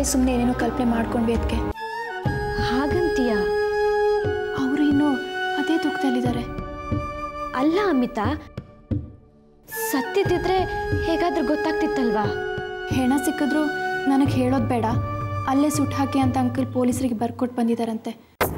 ನಾವೇ ಸುಮ್ಮನೆ ಏನೇನೋ ಕಲ್ಪನೆ ಮಾಡ್ಕೊಂಡ್ವಿ ಅದಕ್ಕೆ ಹಾಗಂತೀಯ ಅವರು ಇನ್ನೂ ಅದೇ ದುಃಖದಲ್ಲಿದ್ದಾರೆ ಅಲ್ಲ ಅಮಿತಾ ಸತ್ತಿದ್ದಿದ್ರೆ ಹೇಗಾದ್ರೂ ಗೊತ್ತಾಗ್ತಿತ್ತಲ್ವಾ ಹೆಣ ಸಿಕ್ಕಿದ್ರು ನನಗೆ ಹೇಳೋದು ಬೇಡ ಅಲ್ಲೇ ಸುಟ್ಟು ಹಾಕಿ ಅಂತ ಅಂಕಲ್ ಪೊಲೀಸರಿಗೆ ಬರ್ಕೊಟ್ಟು ಬಂದಿದ್ದಾರಂತೆ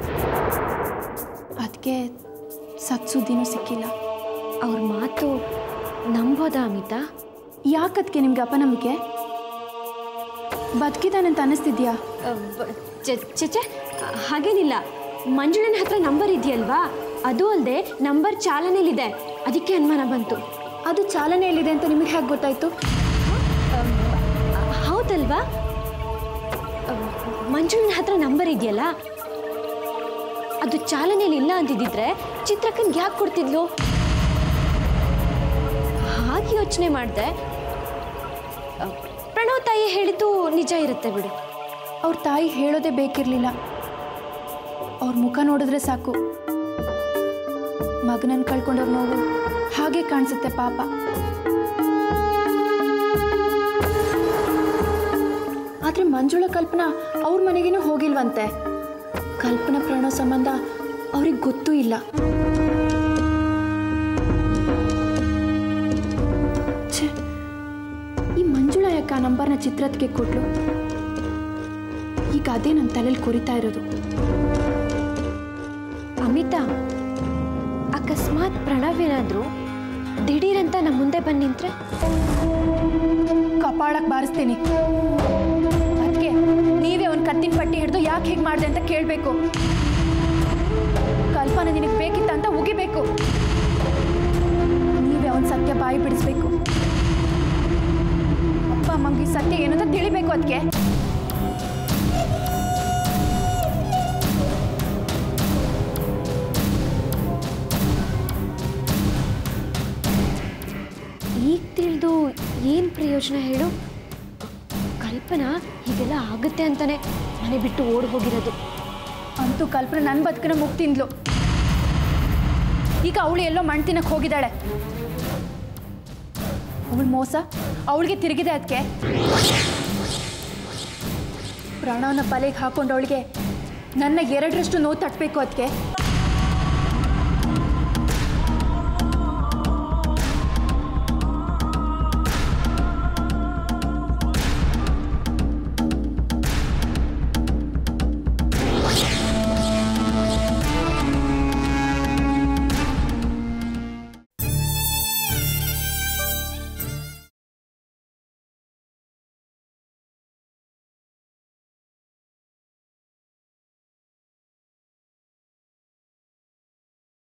ಅದಕ್ಕೆ ಸತ್ ಸುದ್ದಿನೂ ಸಿಕ್ಕಿಲ್ಲ ಅವ್ರ ಮಾತು ನಂಬೋದಾ ಅಮಿತಾ ಯಾಕದಕ್ಕೆ ನಿಮ್ಗೆ ಅಪನಂಬಿಕೆ ಬದುಕಿದಾನಂತ ಅನ್ನಿಸ್ತಿದ್ಯಾ ಚಚೆ ಹಾಗೇನಿಲ್ಲ ಮಂಜುಳನ ಹತ್ರ ನಂಬರ್ ಇದೆಯಲ್ವಾ ಅದು ಅಲ್ಲದೆ ನಂಬರ್ ಚಾಲನೆಯಲ್ಲಿದೆ ಅದಕ್ಕೆ ಅನುಮಾನ ಬಂತು ಅದು ಚಾಲನೆಯಲ್ಲಿದೆ ಅಂತ ನಿಮಗೆ ಹೇಗೆ ಗೊತ್ತಾಯ್ತು ಹೌದಲ್ವಾ ಅಹ್, ಮಂಜುಳನ ಹತ್ರ ನಂಬರ್ ಇದೆಯಲ್ಲ ಅದು ಚಾಲನೆಯಲ್ಲಿ ಇಲ್ಲ ಅಂತಿದ್ದಿದ್ರೆ ಚಿತ್ರಕ್ಕನ್ಗೆ ಯಾಕೆ ಕೊಡ್ತಿದ್ಲು ಹಾಗೆ ಯೋಚನೆ ಮಾಡಿದೆ ಪ್ರಣವ್ ತಾಯಿ ಹೇಳಿದ್ದು ನಿಜ ಇರುತ್ತೆ ಬಿಡು ಅವ್ರ ತಾಯಿ ಹೇಳೋದೇ ಬೇಕಿರಲಿಲ್ಲ ಅವ್ರ ಮುಖ ನೋಡಿದ್ರೆ ಸಾಕು ಮಗನನ್ನು ಕಳ್ಕೊಂಡವ್ರ ನೋವು ಹಾಗೆ ಕಾಣಿಸುತ್ತೆ ಪಾಪ ಆದ್ರೆ ಮಂಜುಳ ಕಲ್ಪನಾ ಅವ್ರ ಮನೆಗೇನೂ ಹೋಗಿಲ್ವಂತೆ ಕಲ್ಪನಾ ಪ್ರಾಣ ಸಂಬಂಧ ಅವ್ರಿಗೆ ಗೊತ್ತೂ ಇಲ್ಲ ಛೆ, ಈ ಮಂಜುಳ ಯಾಕೆ ಆ ನಂಬರ್ನ ಚಿತ್ರತ್ಗೆ ಕೊಟ್ಲು ಈಗ ಅದೇ ನನ್ನ ತಲೆಯಲ್ಲಿ ಕೊರಿತಾ ಇರೋದು ಅಮಿತಾ ಅಕಸ್ಮಾತ್ ಪ್ರಣವ್ ಏನಾದ್ರು ದಿಢೀರಂತ ನಮ್ಮ ಮುಂದೆ ಬಂದು ನಿಂತ್ರೆ ಕಪಾಳಕ್ಕೆ ಬಾರಿಸ್ತೀನಿ ಅದಕ್ಕೆ ನೀವೇ ಒಂದು ಕತ್ತಿನ ಪಟ್ಟಿ ಹಿಡಿದು ಯಾಕೆ ಹೀಗೆ ಮಾಡಿದೆ ಅಂತ ಕೇಳಬೇಕು ಕಲ್ಪನೆ ನಿನಗೆ ಬೇಕಿತ್ತ ಅಂತ ಉಗಿಬೇಕು ನೀವೇ ಅವನ ಸತ್ಯ ಬಾಯಿ ಬಿಡಿಸ್ಬೇಕು ಅಪ್ಪ ಅಮ್ಮಂಗೆ ಈ ಸತ್ಯ ಏನಂತ ತಿಳಿಬೇಕು ಅದಕ್ಕೆ ಈಗ ತಿಳಿದು ಏನು ಪ್ರಯೋಜನ ಹೇಳು ಕಲ್ಪನಾ ಹೀಗೆಲ್ಲ ಆಗುತ್ತೆ ಅಂತಾನೆ ಮನೆ ಬಿಟ್ಟು ಓಡ್ ಹೋಗಿರೋದು ಅಂತೂ ಕಲ್ಪನೆ ನನ್ನ ಬದುಕಿನ ಮುಗ್ತಿಂದ್ಲು ಈಗ ಅವಳು ಎಲ್ಲೋ ಮಣ್ಣು ತಿನ್ನಕ್ಕೆ ಹೋಗಿದ್ದಾಳೆ ಅವಳು ಮೋಸ ಅವಳಿಗೆ ತಿರುಗಿದೆ ಅದಕ್ಕೆ ಪ್ರಾಣವನ್ನ ಬಲೆಗೆ ಹಾಕೊಂಡು ಅವಳಿಗೆ ನನ್ನ ಎರಡರಷ್ಟು ನೋವು ತಟ್ಟಬೇಕು ಅದಕ್ಕೆ